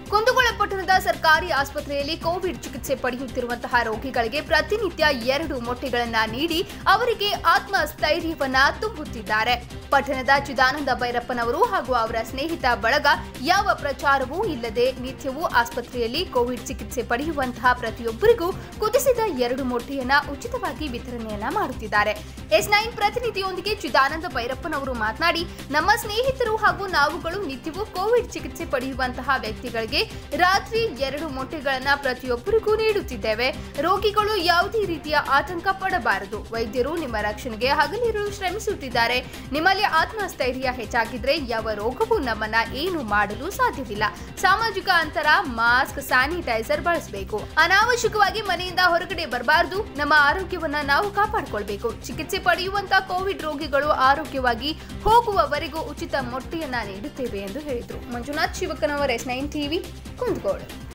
ಕುಂದಗೋಳ ಪಟ್ಟಣದ ಸರ್ಕಾರಿ ಆಸ್ಪತ್ರೆಯಲ್ಲಿ ಕೋವಿಡ್ ಚಿಕಿತ್ಸೆ ಪಡೆಯುತ್ತಿರುವಂತಹ ರೋಗಿಗಳಿಗೆ ಪ್ರತಿನಿತ್ಯ ಎರಡು ಮೊಟ್ಟೆಗಳನ್ನ ನೀಡಿ ಅವರಿಗೆ ಆತ್ಮಸ್ಥೈರ್ಯವನ್ನ ತುಂಬುತ್ತಿದ್ದಾರೆ ಪಟ್ಟಣದ ಚಿದಾನಂದ ಭೈರಪ್ಪನವರು ಹಾಗೂ ಅವರ ಸ್ನೇಹಿತ ಬಳಗ ಯಾವ ಪ್ರಚಾರವೂ ಇಲ್ಲದೆ ನಿತ್ಯವೂ ಆಸ್ಪತ್ರೆಯಲ್ಲಿ ಕೋವಿಡ್ ಚಿಕಿತ್ಸೆ ಪಡೆಯುವಂತಹ ಪ್ರತಿಯೊಬ್ಬರಿಗೂ ಕುದಿಸಿದ ಎರಡು ಮೊಟ್ಟೆಯನ್ನ ಉಚಿತವಾಗಿ ವಿತರಣೆಯನ್ನ ಮಾಡುತ್ತಿದ್ದಾರೆ ಎಸ್ ನೈನ್ ಪ್ರತಿನಿಧಿಯೊಂದಿಗೆ ಚಿದಾನಂದ ಭೈರಪ್ಪನವರು ಮಾತನಾಡಿ ನಮ್ಮ ಸ್ನೇಹಿತರು ಹಾಗೂ ನಾವುಗಳು ನಿತ್ಯವೂ ಕೋವಿಡ್ ಚಿಕಿತ್ಸೆ ಪಡೆಯುವಂತಹ ವ್ಯಕ್ತಿಗಳಿಗೆ ರಾತ್ರಿ ಎರಡು ಮೊಟ್ಟೆಗಳನ್ನ ಪ್ರತಿಯೊಬ್ಬರಿಗೂ ನೀಡುತ್ತಿದ್ದೇವೆ ರೋಗಿಗಳು ಯಾವುದೇ ರೀತಿಯ ಆತಂಕ ಪಡಬಾರದು ವೈದ್ಯರು ನಿಮ್ಮ ರಕ್ಷಣೆಗೆ ಹಗಲಿರುಳು ಶ್ರಮಿಸುತ್ತಿದ್ದಾರೆ ನಿಮ್ಮಲ್ಲಿ ಆತ್ಮಸ್ಥೈರ್ಯ ಹೆಚ್ಚಾಗಿದ್ರೆ ಯಾವ ರೋಗವೂ ನಮ್ಮನ್ನ ಏನು ಮಾಡಲು ಸಾಧ್ಯವಿಲ್ಲ ಸಾಮಾಜಿಕ ಅಂತರ ಮಾಸ್ಕ್ ಸ್ಯಾನಿಟೈಸರ್ ಬಳಸಬೇಕು ಅನಾವಶ್ಯಕವಾಗಿ ಮನೆಯಿಂದ ಹೊರಗಡೆ ಬರಬಾರದು ನಮ್ಮ ಆರೋಗ್ಯವನ್ನ ನಾವು ಕಾಪಾಡಿಕೊಳ್ಬೇಕು ಚಿಕಿತ್ಸೆ ಪಡೆಯುವಂತ ಕೋವಿಡ್ ರೋಗಿಗಳು ಆರೋಗ್ಯವಾಗಿ ಹೋಗುವವರೆಗೂ ಉಚಿತ ಮೊಟ್ಟೆಯನ್ನ ನೀಡುತ್ತೇವೆ ಎಂದು ಹೇಳಿದರು Manjunath Shivakanavar S nine TV Kundgol